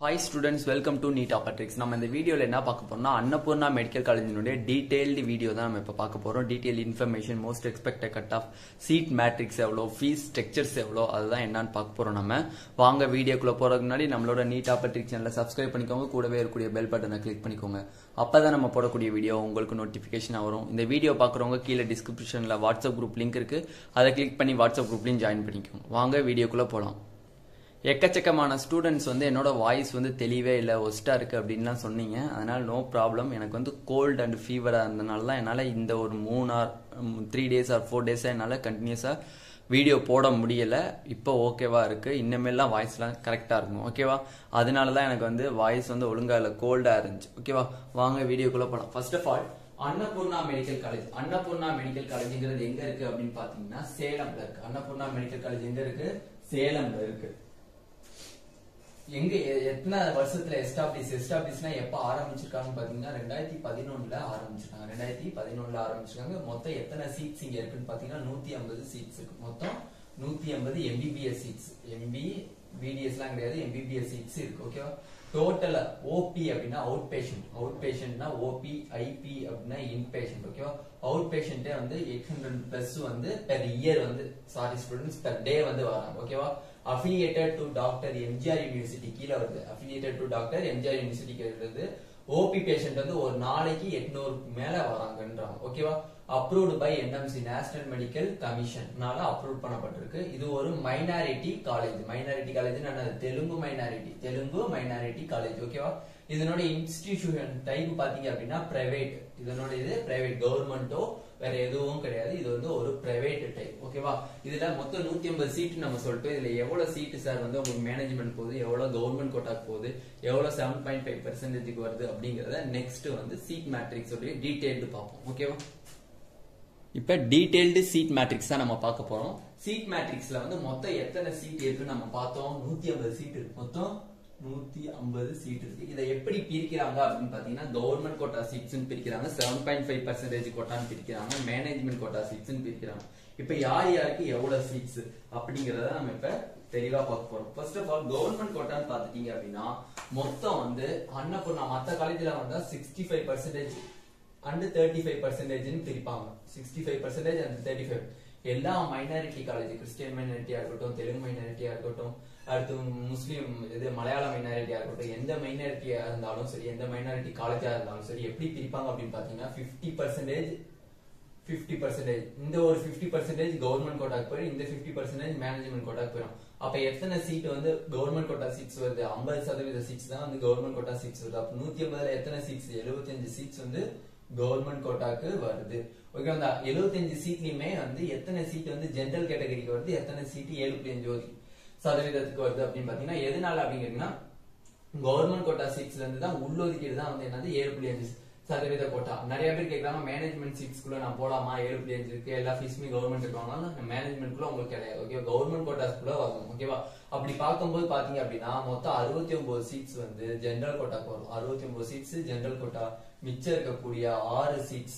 hi students welcome to NEET ஆப்பர்ட்ரிக்ஸ் நம்ம இந்த வீடியோவில் என்ன பார்க்க போறோம்னா அன்னபூர்ணா மெடிக்கல் காலேஜினுடைய டீடைல்டு வீடியோ தான் நம்ம இப்போ பார்க்க போகிறோம் detail information most expected cut off seat matrix எவ்வளோ ஃபீஸ் ஸ்ட்ரக்சர்ஸ் எவ்வளோ அதுதான் என்னன்னு பார்க்க போகிறோம் நம்ம வாங்க வீடியோக்குள்ளே போகிறதுக்கு முன்னாடி நம்மளோட நீட் ஆப்பர்ட்ரிக்ஸ் சேனலை சப்ஸ்கிரைப் பண்ணிக்கோங்க கூடவே இருக்கக்கூடிய பெல் பட்டனை கிளிக் பண்ணிக்கோங்க அப்போ தான் நம்ம போடக்கூடிய வீடியோ உங்களுக்கு நோட்டிஃபிகேஷன் வரும் இந்த வீடியோ பார்க்குறவங்க கீழே டிஸ்கிரிப்ஷனில் வாட்ஸ்அப் குரூப் லிங்க் இருக்குது அதை கிளிக் பண்ணி வாட்ஸ்அப் குரூப்லையும் ஜாயின் பண்ணிக்கோங்க வாங்க வீடியோக்குள்ளே போகலாம் எக்கச்சக்கமான ஸ்டூடெண்ட்ஸ் வந்து என்னோட வாய்ஸ் வந்து தெளிவே இல்லை ஒஸ்ட்டாக இருக்குது அப்படின்லாம் சொன்னீங்க அதனால் நோ ப்ராப்ளம் எனக்கு வந்து கோல்டு அண்ட் ஃபீவராக இருந்தனால தான் என்னால் இந்த ஒரு மூணு or three days or four டேஸாக என்னால் கண்டினியூஸாக வீடியோ போட முடியலை இப்போ ஓகேவா இருக்குது இன்னமேலாம் வாய்ஸ்லாம் கரெக்டாக இருக்கும் ஓகேவா அதனால தான் எனக்கு வந்து வாய்ஸ் வந்து ஒழுங்காக இல்லை கோல்டாக இருந்துச்சு ஓகேவா வாங்க வீடியோக்குள்ளே போகலாம் first of all Annapoorna medical college Annapoorna medical காலேஜ்ங்கிறது எங்க இருக்கு அப்படின்னு பாத்தீங்கன்னா சேலம்ல இருக்கு அன்னபூர்ணா மெடிக்கல் காலேஜ் எங்க இருக்கு சேலம்ல இருக்கு எங்க எ- எத்தனை வருஷத்துல எஸ்டாப்ளிஷ் எஸ்டாப்ளிஷ்னா எப்ப ஆரம்பிச்சிருக்காங்கன்னு பாத்தீங்கன்னா ரெண்டாயிரத்தி பதினொன்னுல ஆரம்பிச்சிருக்காங்க ரெண்டாயிரத்தி பதினொன்னுல ஆரம்பிச்சிருக்காங்க மொத்தம் எத்தனை சீட்ஸ் இங்க இருக்குன்னு பாத்தீங்கன்னா நூத்தி ஐம்பது சீட்ஸ் இருக்கு மொத்தம் நூத்தி ஐம்பது எம்பிபிஎஸ் சீட்ஸ் எம்பி பிடிஎஸ்லாம் கிடையாது எம்பிபிஎஸ் சீட்ஸ் இருக்கு ஓகேவா டோட்டல் ஓபி அப்படின்னா அவுட் பேஷண்ட் அவுட் பேஷண்ட்னா ஓபி ஐபி அப்படின்னா இன் பேஷண்ட் ஓகேவா அவுட் பேஷண்ட்டே வந்து எயிட் ஹண்ட்ரட் பிளஸ் வந்து பெர் இயர் வந்து சாரி ஸ்டூடெண்ட்ஸ் பெர் டே வந்து வராங்க ஓகேவா affiliated to doctor MGR university கீழே வருது affiliated to doctor MGR university கீழே வருது ஓபி பேஷண்ட் வந்து ஒரு நாளைக்கு எட்நூறுக்கு மேல வராங்கன்றாங்க ஓகேவா approved by NMC national medical கமிஷன்னால அப்ரூவ் பண்ணப்பட்டிருக்கு இது ஒரு மைனாரிட்டி காலேஜ் மைனாரிட்டி காலேஜ் என்னது Telugu minority Telugu minority college ஓகேவா இதனோட இன்ஸ்டிடியூஷன் டைப் பாத்தீங்க அப்படின்னா பிரைவேட் இதனோட இது பிரைவேட் கவர்மெண்டோ வேற எதுவும் கிடையாது இது வந்து ஒரு பிரைவேட் டைப் ஓகேவா இதுல மொத்தம் நூத்தி ஐம்பது சீட் நம்ம சொல்லிட்டு இதுல எவ்வளவு சீட் சார் வந்து உங்களுக்கு மேனேஜ்மெண்ட் போகுது எவ்வளவு கவர்மெண்ட் கோட்டாக்கு போகுது எவ்வளவு செவன் பாயிண்ட் ஃபைவ் பெர்சன்டேஜ்க்கு வருது அப்படிங்கறத நெக்ஸ்ட் வந்து சீட் மேட்ரிக்ஸ் உடைய டீடைல்டு பார்ப்போம் ஓகேவா இப்ப டீடைல்டு சீட் மேட்ரிக்ஸ் தான் நம்ம பார்க்க போறோம் சீட் மேட்ரிக்ஸ்ல வந்து மொத்தம் எத்தனை சீட் இருக்குன்னு நம்ம பார்த்தோம் நூத்தி ஐம்பது சீட் இருக்கு மொத்தம் நூத்தி ஐம்பது சீட் இருக்கு இதை எப்படி பிரிக்கிறாங்க அப்படின்னு பாத்தீங்கன்னா கவர்மெண்ட் கோட்டா சீட்ஸ் பிரிக்கிறாங்க செவன் பாயிண்ட் ஃபைவ் பர்சன்டேஜ் கோட்டான்னு பிரிக்கிறாங்க மேனேஜ்மெண்ட் கோட்டா சீட்ஸ் பிரிக்கிறாங்க இப்ப யார் யாருக்கு எவ்வளவு சீட்ஸ் அப்படிங்கறத நம்ம இப்ப தெளிவா பார்க்க போறோம் ஃபர்ஸ்ட் ஆஃப் ஆல் கவர்மெண்ட் கோட்டான்னு பாத்துட்டீங்க அப்படின்னா மொத்தம் வந்து அன்னபூர்ணா மத்த காலேஜ்ல வந்தா sixty five percentage and thirty five பர்சன்டேஜ்னு பிரிப்பாங்க sixty five percentage and thirty five எல்லா மைனாரிட்டி காலேஜ் கிறிஸ்டியன் மைனாரிட்டியா இருக்கட்டும் தெலுங்கு மைனாரிட்டியா இருக்கட்டும் அடுத்து முஸ்லீம் இது மலையாள மைனாரிட்டியா இருக்கட்டும் எந்த மைனாரிட்டியா இருந்தாலும் சரி எந்த மைனாரிட்டி காலேஜா இருந்தாலும் சரி எப்படி பிரிப்பாங்க அப்படின்னு பாத்தீங்கன்னா பிப்டி பர்சன்டேஜ் பிப்டி பர்சன்டேஜ் இந்த ஒரு பிப்டி பர்சன்டேஜ் கவர்மெண்ட் கோட்டாக்கு போயிடும் இந்த பிப்டி பர்சன்டேஜ் மேனேஜ்மெண்ட் கோட்டாக்கு போயிடும் அப்ப எத்தனை சீட் வந்து கவர்மெண்ட் கோட்டா சீட்ஸ் வருது ஐம்பது சதவீத சீட்ஸ் தான் வந்து கவர்மெண்ட் கோட்டா சீட்ஸ் வருது அப்ப நூத்தி ஐம்பதுல எத்தனை சீட்ஸ் எழுபத்தஞ்சு சீட்ஸ் வந்து கவர்மெண்ட் கோட்டாக்கு வருது ஓகே அந்த எழுபத்தஞ்சு சீட்லயுமே வந்து எத்தனை சீட் வந்து ஜெனரல் கேட்டகரிக்கு வருது எத்தனை சீட் ஏழு புள்ளி அஞ்சு ஒரு சதவீதத்துக்கு வருது அப்படின்னு பாத்தீங்கன்னா எதனால அப்படிங்கன்னா கவர்மெண்ட் கோட்டா சீட்ஸ்ல இருந்து தான் உள்ளொதுக்கீடு தான் வந்து என்னது ஏழு புள்ளி அஞ்சு சதவீத கோட்டா நிறைய பேர் கேட்கறாங்க மேனேஜ்மெண்ட் சீட்ஸ்குள்ள நான் போலாமா ஏழு புள்ளி அஞ்சு இருக்கு எல்லா ஃபீஸுமே கவர்மெண்ட் இருக்காங்க மேனேஜ்மெண்ட்குள்ள உங்களுக்கு கிடையாது ஓகே கவர்மெண்ட் கோட்டாஸ்குள்ள வரணும் ஓகேவா அப்படி பார்க்கும்போது பாத்தீங்க அப்படின்னா மொத்தம் அறுபத்தி ஒன்பது சீட்ஸ் வந்து ஜெனரல் கோட்டாக்கு வரும் அறுபத்தி ஒன்பது சீட்ஸ் ஜெனரல் கோட்டா மிச்சம் இருக்கக்கூடிய ஆறு சீட்ஸ்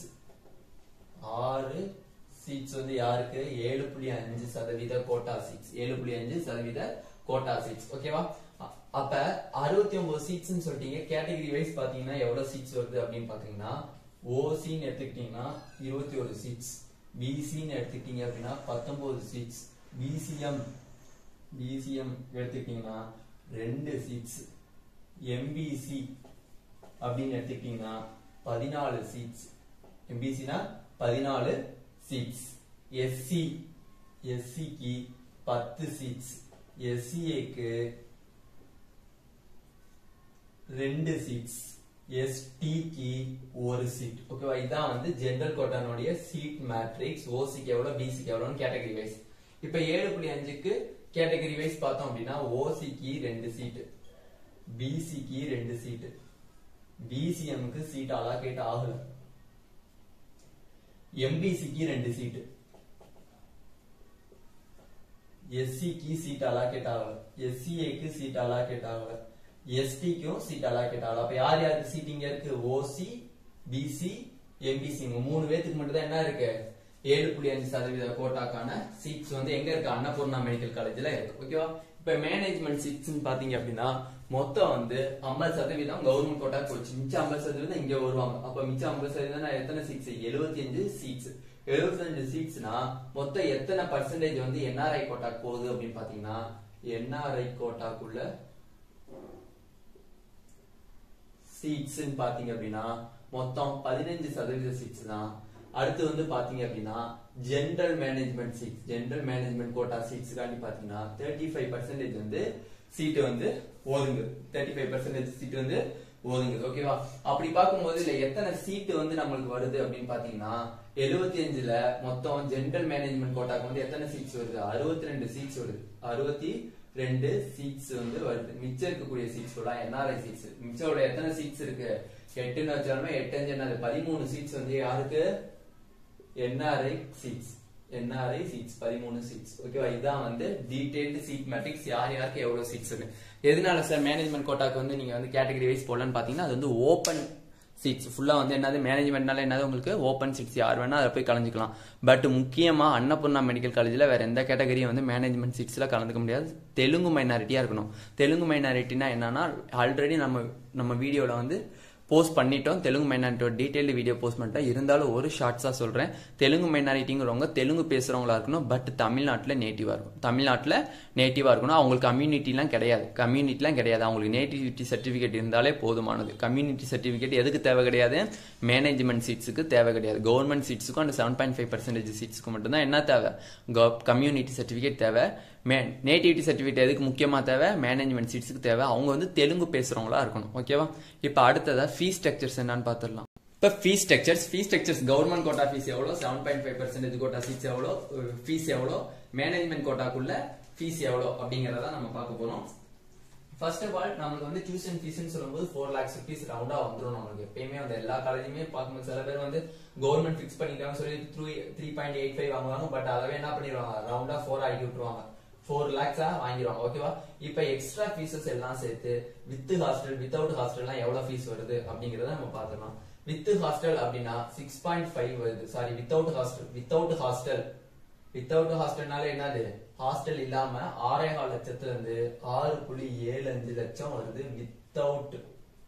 ஆறு சீட்ஸ் வந்து யாருக்கு ஏழு புள்ளி அஞ்சு சதவீத கோட்டா சீட்ஸ் ஏழு புள்ளி அஞ்சு சதவீத கோட்டா சீட்ஸ் ஓகேவா அ- அப்ப அறுபத்தி ஒன்பது சீட்ஸ் சொல்லிட்டீங்க கேட்டகரி வைஸ் பாத்தீங்கன்னா எவ்வளவு சீட்ஸ் வருது அப்படின்னு பாத்தீங்கன்னா ஓசின்னு எடுத்துக்கிட்டீங்கன்னா இருபத்தி ஒரு சீட்ஸ் பிசின்னு எடுத்துக்கிட்டீங்க அப்படின்னா பத்தொன்பது சீட்ஸ் பிசிஎம் பிசிஎம் எடுத்துக்கிட்டீங்கன்னா ரெண்டு சீட்ஸ் எம்பிசி அப்படின்னு எடுத்துக்கிட்டீங்கன்னா பதினாலு சீட்ஸ் எம்பிசினா பதினாலு சீட்ஸ் எஸ்சி எஸ்சிக்கு பத்து சீட்ஸ் எஸ்சிஏக்கு ரெண்டு சீட்ஸ் எஸ்டிக்கு ஒரு சீட் ஓகேவா இதான் வந்து ஜெனரல் கோட்டானுடைய சீட் மேட்ரிக்ஸ் ஓசிக்கு எவ்வளவு பிசிக்கு எவ்வளவுன்னு கேட்டகரி வைஸ் இப்ப ஏழு புள்ளி அஞ்சுக்கு கேட்டகரி வைஸ் பார்த்தோம் அப்படின்னா ஓசிக்கு ரெண்டு சீட்டு பிசிக்கு ரெண்டு சீட்டு பிசிஎம்க்கு சீட் அலாகேட் ஆகல எம்பிசிக்கு ரெண்டு சீட்டு எஸ்சிக்கு சீட் அலாகேட் ஆகல எஸ்சிஏக்கு சீட் அலாகேட் ஆகல எஸ்டிக்கும் சீட் அலாகேட் ஆகல அப்ப யார் யாருக்கு சீட் இங்க இருக்கு ஓசி பிசி எம்பிசி மூணு பேத்துக்கு மட்டும் தான் என்ன இருக்கு ஏழு புள்ளி அஞ்சு சதவீத கோட்டாக்கான சீட்ஸ் வந்து எங்க இருக்கு அன்னபூர்ணா மெடிக்கல் காலேஜ்ல இருக்கு ஓகேவா இப்ப மேனேஜ்மெண்ட் சீட்ஸ் பாத்தீங்க அப்படின்னா மொத்தம் வந்து ஐம்பது சதவீதம் கவர்மெண்ட் கோட்டா போச்சு மிச்சம் ஐம்பது சதவீதம் இங்க வருவாங்க அப்ப மிச்சம் ஐம்பது சதவீதம் எத்தனை சீட்ஸ் எழுபத்தி அஞ்சு சீட்ஸ் எழுபத்தஞ்சு சீட்ஸ்னா மொத்தம் எத்தனை பர்சன்டேஜ் வந்து என்ஆர்ஐ கோட்டாக்கு போகுது அப்படின்னு பாத்தீங்கன்னா என்ஆர்ஐ கோட்டாக்குள்ள சீட்ஸ் பாத்தீங்க அப்படின்னா மொத்தம் பதினஞ்சு சதவீத சீட்ஸ் தான் அடுத்து வந்து பாத்தீங்க அப்படின்னா general management seats general management quota seats காண்டி பாத்தீங்கன்னா தேர்ட்டி ஃபைவ் பர்சன்டேஜ் வந்து சீட்டு வந்து ஒதுங்கு தேர்ட்டி ஃபைவ் பர்சன்டேஜ் சீட் வந்து ஒதுங்குது ஓகேவா அப்படி பார்க்கும்போது இல்ல எத்தனை சீட்டு வந்து நம்மளுக்கு வருது அப்படின்னு பாத்தீங்கன்னா எழுபத்தி அஞ்சுல மொத்தம் ஜெனரல் மேனேஜ்மெண்ட் கோட்டாக்கு வந்து எத்தனை சீட்ஸ் வருது அறுபத்தி ரெண்டு சீட்ஸ் வருது அறுபத்தி ரெண்டு சீட்ஸ் வந்து வருது மிச்சம் இருக்கக்கூடிய சீட்ஸ் எல்லாம் என்ஆர்ஐ சீட்ஸ் மிச்சோட எத்தனை சீட்ஸ் இருக்கு எட்டுன்னு வச்சாலுமே எட்டு அஞ்சு என்னது பதிமூணு சீட்ஸ் வந்து யாருக்கு என்ஆர்ஐ சீட்ஸ் என்ஆர்ஐ சீட்ஸ் பதிமூணு சீட்ஸ் ஓகேவா இதான் வந்து டீடைல்டு சீட் மேட்ரிக்ஸ் யார் யாருக்கு எவ்வளவு சீட்ஸ் இருக்கு எதனால சார் மேனேஜ்மெண்ட் கோட்டாக்கு வந்து நீங்க வந்து கேட்டகரி வைஸ் போடலான்னு பாத்தீங்கன்னா அது வந்து ஓப்பன் சீட்ஸ் ஃபுல்லா வந்து என்னது மேனேஜ்மெண்ட்னால என்னது உங்களுக்கு ஓப்பன் சீட்ஸ் யார் வேணா அதை போய் கலந்துக்கலாம் பட் முக்கியமா அன்னபூர்ணா மெடிக்கல் காலேஜ்ல வேற எந்த கேட்டகரியும் வந்து மேனேஜ்மெண்ட் சீட்ஸ்ல கலந்துக்க முடியாது தெலுங்கு மைனாரிட்டியா இருக்கணும் தெலுங்கு மைனாரிட்டினா என்னன்னா ஆல்ரெடி நம்ம நம்ம வீடியோல வந்து போஸ்ட் பண்ணிட்டோம் தெலுங்கு மைனாரிட்டியோட டீடைல்டு வீடியோ போஸ்ட் பண்ணிட்டோம் இருந்தாலும் ஒரு ஷார்ட்ஸாக சொல்கிறேன் தெலுங்கு மைனாரிட்டிங்கிறவங்க தெலுங்கு பேசுகிறவங்களா இருக்கணும் பட் தமிழ்நாட்டில் நேட்டிவாக இருக்கும் தமிழ்நாட்டில் நேட்டிவாக இருக்கணும் அவங்களுக்கு கம்யூனிட்டிலாம் கிடையாது கம்யூனிட்டிலாம் கிடையாது அவங்களுக்கு நேட்டிவிட்டி சர்டிஃபிகேட் இருந்தாலே போதுமானது கம்யூனிட்டி சர்டிஃபிகேட் எதுக்கு தேவை கிடையாது மேனேஜ்மெண்ட் சீட்ஸுக்கு தேவை கிடையாது கவர்மெண்ட் சீட்ஸுக்கும் அந்த செவன் பாயிண்ட் ஃபைவ் பர்சன்டேஜ் சீட்ஸுக்கு மட்டும்தான் என்ன தேவை கம்யூனிட்டி சர்டிஃபிகேட் தேவை மே நேட்டிவிட்டி சர்டிஃபிகேட் எதுக்கு முக்கியமா தேவை மேனேஜ்மெண்ட் சீட்ஸுக்கு தேவை அவங்க வந்து தெலுங்கு பேசுறவங்களா இருக்கணும் ஓகேவா இப்போ அடுத்ததா ஃபீஸ் ஸ்ட்ரக்சர்ஸ் என்னன்னு பார்த்துடலாம் இப்போ fees structures fees structures government quota fees எவ்வளோ seven point five percentage quota seats எவ்வளோ ஃபீஸ் எவ்வளோ மேனேஜ்மெண்ட் கோட்டாக்குள்ள ஃபீஸ் எவ்வளோ அப்படிங்கறத நம்ம பார்க்க போறோம் ஃபர்ஸ்ட் ஆஃப் ஆல் நம்மளுக்கு வந்து டியூஷன் ஃபீஸ்னு சொல்லும்போது ஃபோர் லேக்ஸ் ருபீஸ் ரவுண்டா வந்துடும் நம்மளுக்கு எப்பயுமே வந்து எல்லா காலேஜுமே பார்க்கும்போது சில பேர் வந்து கவர்மெண்ட் ஃபிக்ஸ் பண்ணிட்டாங்க சொல்லி three three point eight five வாங்குவாங்க பட் அதவே என்ன பண்ணிடுவாங்க ரவுண்டா ஃபோர் ஆக்கி விட்டுருவாங்க ஃபோர் லேக்ஸா வாங்கிடுவாங்க ஓகேவா இப்ப எக்ஸ்ட்ரா ஃபீஸஸ் எல்லாம் சேர்த்து வித் ஹாஸ்டல் வித்தவுட் ஹாஸ்டல்லாம் எவ்வளவு ஃபீஸ் வருது அப்படிங்கறத நம்ம பாத்துக்கலாம் வித் ஹாஸ்டல் அப்படின்னா சிக்ஸ் பாயிண்ட் ஃபைவ் வருது sorry without hostel without hostel without ஹாஸ்டல்னால என்னது ஹாஸ்டல் இல்லாம ஆறே கால் லட்சத்துல இருந்து ஆறு புள்ளி ஏழு அஞ்சு லட்சம் வருது வித்தவுட்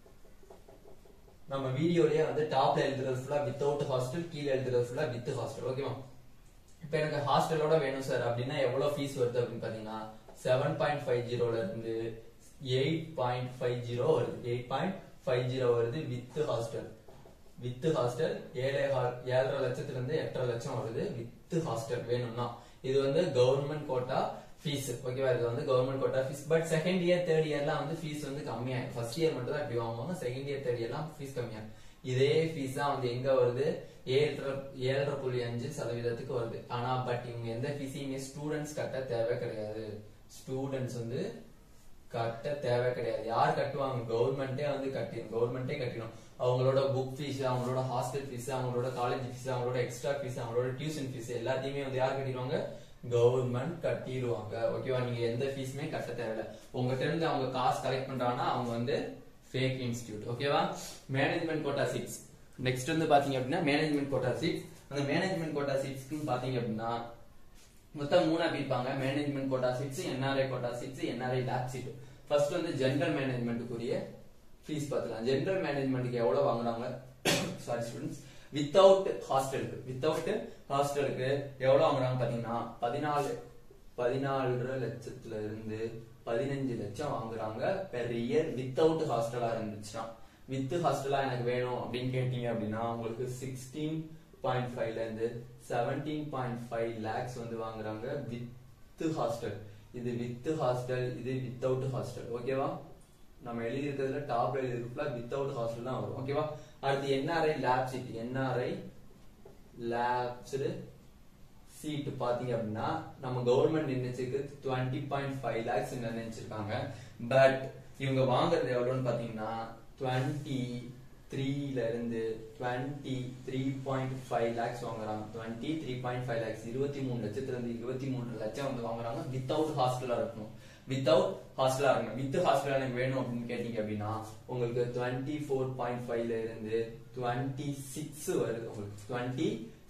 நம்ம வீடியோலயே வந்து டாப்ல எழுதுறது ஃபுல்லா வித்தவுட் ஹாஸ்டல் கீழே எழுதுறது ஃபுல்லா வித் ஹாஸ்டல் ஓகேவா இப்ப எனக்கு ஹாஸ்டலோட வேணும் சார் அப்படின்னா எவ்வளவு ஃபீஸ் வருது அப்படின்னு பாத்தீங்கன்னா செவன் பாயிண்ட் ஃபைவ் ஜீரோல இருந்து எயிட் பாயிண்ட் ஃபைவ் ஜீரோ வருது எயிட் பாயிண்ட் ஃபைவ் ஜீரோ வருது வித் ஹாஸ்டல் வித் ஹாஸ்டல் ஏழை ஏழரை லட்சத்துல இருந்து எட்டரை லட்சம் வருது வித் ஹாஸ்டல் வேணும்னா இது வந்து கவர்மெண்ட் கோட்டா ஃபீஸ் ஓகேவா இது வந்து government quota fees but second year third இயர்லாம் வந்து ஃபீஸ் வந்து கம்மியாகும் ஃபர்ஸ்ட் இயர் மட்டும் தான் இப்படி வாங்குவாங்க செகண்ட் இயர் தேர்ட் இயர்லாம் ஃபீஸ் கம்மியாகும் இதே ஃபீஸ் தான் வந்து எங்க வருது ஏழரை ஏழரை புள்ளி அஞ்சு சதவீதத்துக்கு வருது ஆனா பட் இவங்க எந்த ஃபீஸையுமே ஸ்டூடெண்ட்ஸ் கட்ட தேவை கிடையாது ஸ்டூடெண்ட்ஸ் வந்து கட்ட தேவை கிடையாது யார் கட்டுவாங்க கவர்மெண்டே வந்து கட்டிடும் கவர்மெண்டே கட்டிடும் அவங்களோட புக் ஃபீஸ் அவங்களோட ஹாஸ்டல் ஃபீஸ் அவங்களோட காலேஜ் ஃபீஸ் அவங்களோட எக்ஸ்ட்ரா ஃபீஸ் அவங்களோட டியூஷன் ஃபீஸ் எல்லாத்தையுமே வந்து யார் கட்டிடுவாங்க கவர்மெண்ட் கட்டிடுவாங்க ஓகேவா நீங்க எந்த ஃபீஸுமே கட்ட தேவையில்ல உங்ககிட்ட இருந்து அவங்க காசு கலெக்ட் பண்றாங்கன்னா அவங்க வந்து ஃபேக் இன்ஸ்டியூட் ஓகேவா மேனேஜ்மெண்ட் கோட்டா சீட்ஸ் நெக்ஸ்ட் வந்து பாத்தீங்க அப்படின்னா மேனேஜ்மெண்ட் கோட்டா சீட்ஸ் அந்த மேனேஜ்மெண்ட் கோட்டா சீட்ஸ்க்கு பாத்தீங்க அப்படின்னா மொத்தம் மூணா பிரிப்பாங்க management quota seats NRI quota seats NRI lab seat first வந்து ஜெனரல் மேனேஜ்மெண்ட்டுக்குரிய ஃபீஸ் பார்த்துக்கலாம் ஜெனரல் மேனேஜ்மெண்ட்டுக்கு எவ்வளவு வாங்குறாங்க சாரி ஸ்டூடெண்ட்ஸ் வித்தவுட் ஹாஸ்டலுக்கு வித்தவுட் ஹாஸ்டலுக்கு எவ்வளவு வாங்குறாங்க பாத்தீங்கன்னா பதினாலு பதினாலு லட்சத்துல இருந்து பதினஞ்சு லட்சம் வாங்குறாங்க பெர் இயர் வித்தவுட் ஹாஸ்டலா இருந்துச்சுன்னா வித் ஹாஸ்டலா எனக்கு வேணும் அப்படின்னு கேட்டீங்க அப்படின்னா உங்களுக்கு சிக்ஸ்டீன் பாயிண்ட் ஃபைவ்ல இருந்து செவன்டீன் பாயிண்ட் ஃபைவ் லேக்ஸ் வந்து வாங்குறாங்க வித் ஹாஸ்டல் இது வித் ஹாஸ்டல் இது வித்தவுட் ஹாஸ்டல் ஓகேவா நம்ம எழுதி இருக்கிறதுல டாப்ல எழுதி இருக்கிறதுல வித்தவுட் ஹாஸ்டல் தான் வரும் ஓகேவா அடுத்து NRI lab seat NRI lapsed seat பாத்தீங்க அப்படின்னா நம்ம கவர்மெண்ட் நிர்ணயிச்சிருக்கு டுவெண்ட்டி பாயிண்ட் ஃபைவ் லேக்ஸ் நிர்ணயிச்சிருக்காங்க பட் இவங்க வாங்குறது எவ்வளவுன்னு பாத்தீங்கன்னா டுவெண்ட்டி த்ரீல இருந்து twenty three point five lakhs வாங்குறாங்க twenty three point five lakhs இருபத்தி மூணு லட்சத்துல இருந்து இருபத்தி மூணு லட்சம் வந்து வாங்குறாங்க வித்தவுட் ஹாஸ்டலா இருக்கணும் வித்தவுட் ஹாஸ்டலா இருக்கணும் வித் ஹாஸ்டலா எனக்கு வேணும் அப்படின்னு கேட்டீங்க அப்படின்னா உங்களுக்கு டுவெண்ட்டி ஃபோர் பாயிண்ட் ஃபைவ்ல இருந்து டுவெண்ட்டி சிக்ஸ் வருது உங்களுக்கு டுவெண்ட்டி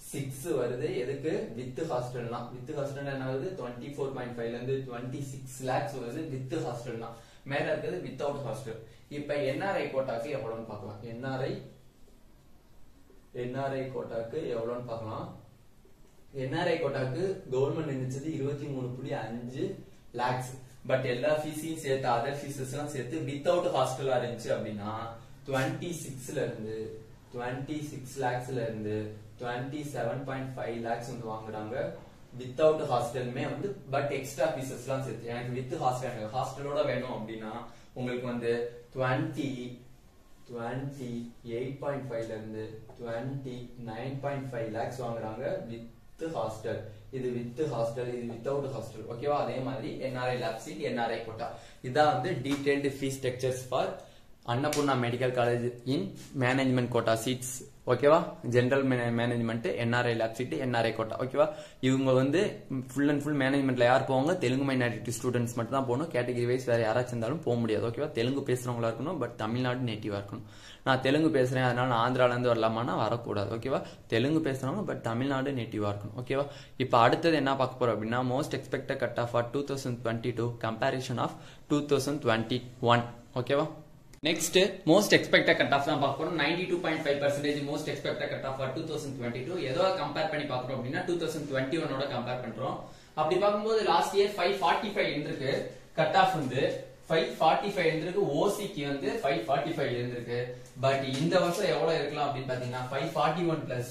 சிக்ஸ் வருது எதுக்கு வித் ஹாஸ்டல்னா வித் ஹாஸ்டல் என்ன வருது டுவெண்ட்டி ஃபோர் பாயிண்ட் ஃபைவ்ல இருந்து டுவெண்ட்டி சிக்ஸ் லேக்ஸ் வருது வித் ஹாஸ்டல்னா மேல இருக்கிறது வித்தவுட் ஹாஸ்டல் இப்ப என்ஆர்ஐ கோட்டாக்கு எவ்வளவுன்னு பார்க்கலாம் என்ஆர்ஐ என்ஆர்ஐ கோட்டாக்கு எவ்வளவுன்னு பார்க்கலாம் என்ஆர்ஐ கோட்டாக்கு கவர்மெண்ட் இருந்துச்சது இருபத்தி மூணு புள்ளி அஞ்சு லேக்ஸ் பட் எல்லா ஃபீஸையும் சேர்த்து அதர் ஃபீஸஸ் எல்லாம் சேர்த்து வித்தவுட் ஹாஸ்டலா இருந்துச்சு அப்படின்னா டுவெண்ட்டி சிக்ஸ்ல இருந்து டுவெண்ட்டி சிக்ஸ் லேக்ஸ்ல இருந்து twenty seven point five lakhs வந்து வாங்குறாங்க வித்தவுட் ஹாஸ்டலுமே வந்து பட் எக்ஸ்ட்ரா ஃபீஸஸ் எல்லாம் சேர்த்து எனக்கு வித் ஹாஸ்டல் எனக்கு ஹாஸ்டலோட வேணும் அப்படின்னா உங்களுக்கு வந்து டுவெண்ட்டி டுவெண்ட்டி எயிட் பாயிண்ட் ஃபைவ்ல இருந்து twenty nine point five lakhs வாங்குறாங்க வித் ஹாஸ்டல் இது வித் ஹாஸ்டல் இது வித்தவுட் ஹாஸ்டல் ஓகேவா அதே மாதிரி NRI lab seat NRI quota இதான் வந்து detailed fees structures for Annapoorna medical college in management quota seats ஓகேவா general management NRI lab seat NRI quota ஓகேவா இவங்க வந்து ஃபுல் அண்ட் ஃபுல் மேனேஜ்மெண்ட்ல யார் போவாங்க தெலுங்கு மைனாரிட்டி ஸ்டூடெண்ட்ஸ் மட்டும் தான் போகணும் கேட்டகரி வைஸ் வேற யாராச்சும் இருந்தாலும் போக முடியாது ஓகேவா தெலுங்கு பேசுறவங்களா இருக்கணும் பட் தமிழ்நாடு நேட்டிவா இருக்கணும் நான் தெலுங்கு பேசுறேன் அதனால நான் ஆந்திரால இருந்து வரலாமான்னா வரக்கூடாது ஓகேவா தெலுங்கு பேசுறவங்க பட் தமிழ்நாடு நேட்டிவா இருக்கணும் ஓகேவா இப்போ அடுத்தது என்ன பார்க்க போறோம் அப்படின்னா most expected cut off for two thousand twenty two comparison of two thousand twenty one ஓகேவா next most expected cut off தான் பார்க்க போறோம் ninety two point five percentage most expected cut off two thousand twenty two ஏதோ compare பண்ணி பார்க்கறோம் அப்படின்னா two thousand twenty ஒன்னோட compare பண்றோம் அப்படி பார்க்கும்போது last year five forty five இருந்திருக்கு கட் ஆஃப் வந்து ஃபைவ் ஃபார்ட்டி ஃபைவ் இருந்திருக்கு ஓசிக்கு வந்து ஃபைவ் ஃபார்ட்டி ஃபைவ் இருந்திருக்கு பட் இந்த வருஷம் எவ்வளவு இருக்கலாம் அப்படின்னு பாத்தீங்கன்னா five forty one plus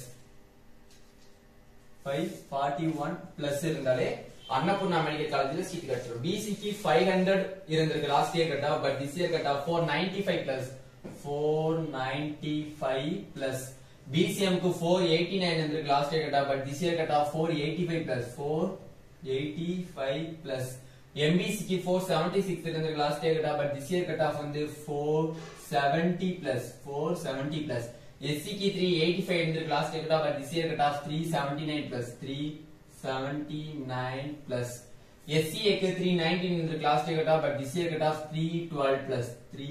five forty one plus இருந்தாலே அன்னபூர்ணா மெடிக்கல் காலேஜ்ல சீட் கிடைச்சிடும் பிசிக்கு ஃபைவ் ஹண்ட்ரட் இருந்திருக்கு லாஸ்ட் இயர் கட்டா பட் திஸ் இயர் கட்டா four ninety five plus four ninety five plus பிசிஎம்க்கு ஃபோர் எயிட்டி நைன் இருந்திருக்கு லாஸ்ட் இயர் கட்டா பட் திஸ் இயர் கட்டா four eighty five plus four eighty five plus எம்பிசிக்கு four seventy six இருந்திருக்கு last year கட்டா but this year cut off வந்து four seventy plus four seventy plus எஸ்சிக்கு three eighty five இருந்திருக்கு last year கட்டா but this year cut off three seventy nine plus three seventy nine plus எஸ்சிஏக்கு three nineteen இருந்திருக்கு last year cut off but this year cut off three twelve plus three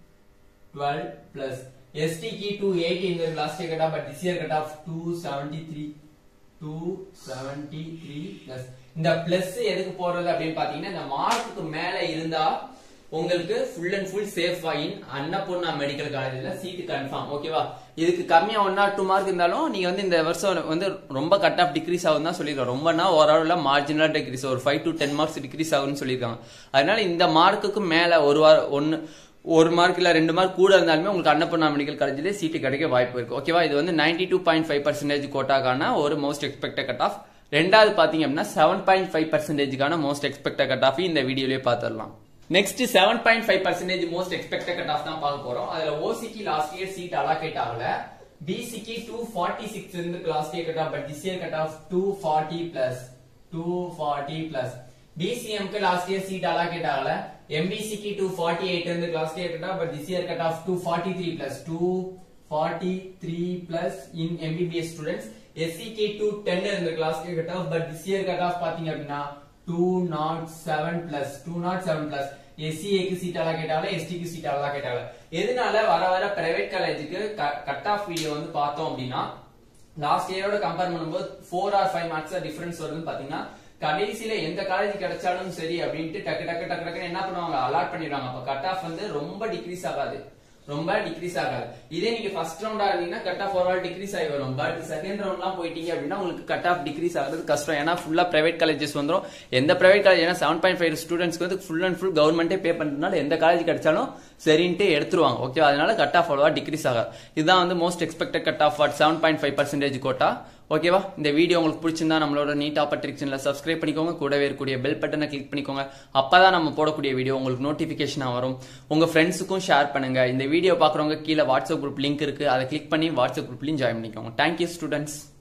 twelve plus எஸ்டிக்கு two eighty இருந்திருக்கு last year cut off but this year cut off two seventy three two seventy three plus இந்த plus எதுக்கு போடுறது அப்படின்னு பாத்தீங்கன்னா இந்த மார்க்குக்கு மேல இருந்தா உங்களுக்கு full and full safe in Annapoorna medical காலேஜ்ல சீட் கன்ஃபார்ம் ஓகேவா இதுக்கு கம்மியா ஒன் ஆர் டூ மார்க் இருந்தாலும் நீங்க வந்து இந்த வருஷம் வந்து ரொம்ப கட் ஆஃப் டிக்ரீஸ் ஆகும் தான் சொல்லிருக்கோம் ரொம்பனா ஓரளவுல மார்ஜினலா டிக்ரீஸ் ஒரு five to ten marks decrease ஆகும்னு சொல்லியிருக்காங்க அதனால இந்த மார்க்குக்கு மேல ஒரு வாரம் ஒன்னு ஒரு மார்க் இல்ல ரெண்டு மார்க் கூட இருந்தாலுமே உங்களுக்கு அன்னபூர்ணா மெடிக்கல் காலேஜ்ல சீட்டு கிடைக்க வாய்ப்பு இருக்கு ஓகேவா இது வந்து ninety two point five percentage கோட்டாக்கான ஒரு மோஸ்ட் எக்ஸ்பெக்டட் கட் ஆஃப் ரெண்டாவது பாத்தீங்க அப்படின்னா செவன் பாயிண்ட் ஃபைவ் பர்சன்டேஜ்க்கான மோஸ்ட் எக்ஸ்பெக்டட் கட் ஆஃப் இந்த வீடியோலயே பாத்திரலாம் next seven point five percentage most expected cut off தான் பார்க்க போறோம் அதுல ஓசிக்கு லாஸ்ட் இயர் சீட் அலாகேட் ஆகல பிசிக்கு டூ ஃபார்ட்டி சிக்ஸ் இருந்து last year cut off but this year cut off two forty plus two forty plus பிசிஎம்க்கு last year seat allocate ஆகல எம்பிசிக்கு டூ ஃபார்ட்டி எயிட் இருந்து last year cut off but this year cut off two forty three plus two forty three plus in MBBS students எஸ்சிக்கு two ten இருந்து last year cut off but this year cut off பாத்தீங்க அப்படின்னா two naught seven plus two naught seven plus எஸ்சிஏக்கு seat allocate ஆகல எஸ்டிக்கு seat allocate ஆகல எதனால வர வர பிரைவேட் காலேஜுக்கு கட் ஆஃப் வீடியோ வந்து பார்த்தோம் அப்படின்னா லாஸ்ட் இயரோட கம்பேர் பண்ணும்போது four or five marks difference வருதுன்னு பாத்தீங்கன்னா கடைசியில எந்த காலேஜ் கிடைச்சாலும் சரி அப்படின்ட்டு டக்கு டக்கு டக்கு டக்குன்னு என்ன பண்ணுவாங்க அலாட் பண்ணிடுவாங்க அப்ப கட் ஆஃப் வந்து ரொம்ப டிக்ரீஸ் ஆகாது ரொம்ப டிக்ரீஸ் ஆகாது இதே நீங்க ஃபர்ஸ்ட் ரவுண்டா இருந்தீங்கன்னா கட் ஆஃப் ஓவரால் டிக்ரீஸ் ஆகி வரும் பட் செகண்ட் ரவுண்ட்லாம் போயிட்டீங்க அப்படின்னா உங்களுக்கு கட் ஆஃப் டிக்ரீஸ் ஆகிறது கஷ்டம் ஏன்னா ஃபுல்லா பிரைவேட் காலேஜஸ் வந்துரும் எந்த பிரைவேட் காலேஜ் ஏன்னா செவன் பாயிண்ட் ஃபைவ் ஸ்டூடெண்ட்ஸ்க்கு வந்து ஃபுல் அண்ட் ஃபுல் கவர்மெண்ட்டே பே பண்றதுனால எந்த காலேஜ் கிடைச்சாலும் சரின்ட்டு எடுத்துருவாங்க ஓகே அதனால கட் ஆஃப் அவ்வளவா டிக்ரீஸ் ஆகாது இதுதான் வந்து most expected cut off seven point five percentage quota ஓகேவா இந்த வீடியோ உங்களுக்கு பிடிச்சிருந்தா நம்மளோட நீட் ஆப்பர்டிக்ஷன்ல சப்ஸ்கிரைப் பண்ணிக்கோங்க கூடவே இருக்கக்கூடிய பெல் பட்டனை கிளிக் பண்ணிக்கோங்க அப்பதான் நம்ம போடக்கூடிய வீடியோ உங்களுக்கு நோட்டிபிகேஷனா வரும் உங்க ஃப்ரெண்ட்ஸுக்கும் ஷேர் பண்ணுங்க இந்த வீடியோ பாக்குறவங்க கீழே வாட்ஸ்அப் குரூப் லிங்க் இருக்கு அதை கிளிக் பண்ணி வாட்ஸ்அப் குரூப்லயும் ஜாயின் பண்ணிக்கோங்க தேங்க்யூ ஸ்டூடெண்ட்ஸ்